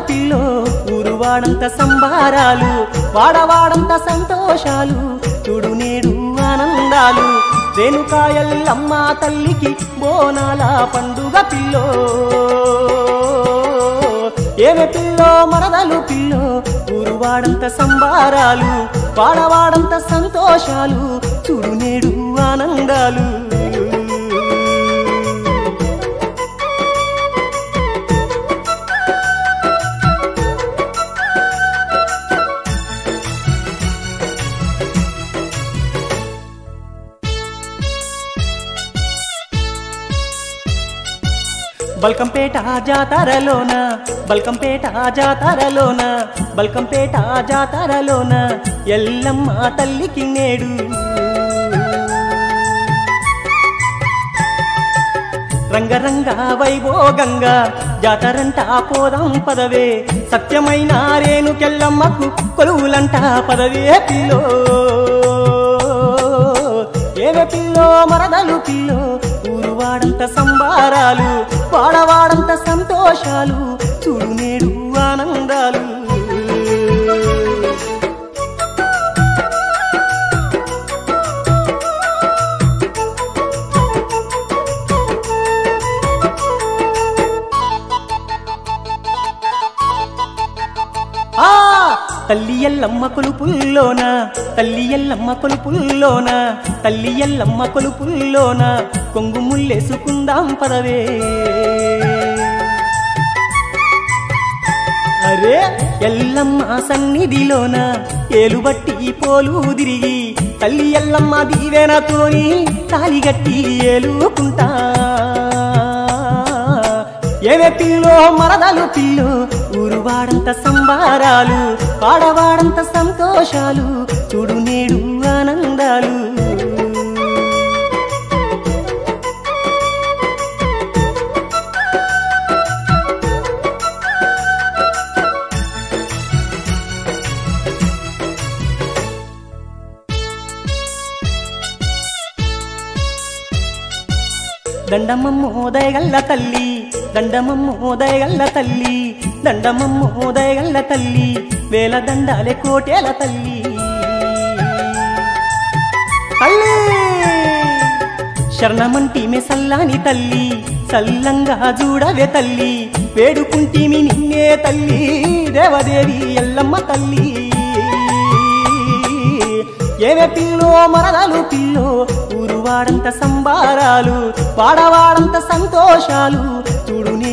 pillow ఊరువాడంత సంబారాలు వాడవాడంత సంతోషాలు చూడు నేడు ఆనందాలు రేణుకాయల్లమ్మ తల్లికి బోనాల పండుగ పిల్లో ఏమే పిల్లో మరదలు పిల్లో ఊరువాడంత సంబారాలు వాడవాడంత సంతోషాలు చూడు నేడు ఆనందాలు బల్కంపేట జాతరలోన బల్కంపేట జాతరలోన బల్కంపేట జాతరలోన ఎల్లమ్మ తల్లికి నేడు రంగరంగ వైభోగంగా జాతరంట పోదాం పదవే సత్యమైన రేణుకెల్లమ్మకు కొలువులంట పదవే పిల్లో ఏవే పిల్లో మరదలు పిల్లో ఊరువాడంత సంబారాలు వాడవాడంత సంతోషాలు చూడు నేడు ఆనందాలు ఆ తల్లి ఎల్లమ్మ కొలుపుల్లోన తల్లి ఎల్లమ్మ కొలుపుల్లోన తల్లి ఎల్లమ్మ కొలుపుల్లోన కొంగు ముల్లేసుకుందాం పదవే అరే ఎల్లమ్మ సన్నిధిలోన ఏలుబట్టి పోలు తిరిగి తల్లి ఎల్లమ్మ దీవెనతోని తాలిగట్టి ఏలుకుంటా ఏవే పిల్లో మరదలు పిల్లో ఊరువాడంత సంబారాలు పాడవాడంత సంతోషాలు చూడు నేడు ఆనందాలు దండమమ్మోదయగల్ల తల్లి దండమమ్మోదయగల్ల తల్లి దండమమ్మోదయగల్ల తల్లి వేల దండాలే కోటేల తల్లి తల్లి శరణమంటిమే సల్లాని తల్లి సల్లంగా చూడవే తల్లి వేడుకుంటిమి నిన్నే తల్లి దేవదేవి ఎల్లమ్మ తల్లి ఏవే పిల్లో మరదలు పిల్లో ఊరువాడంత సంబారాలు వాడవాడంత సంతోషాలు చూడు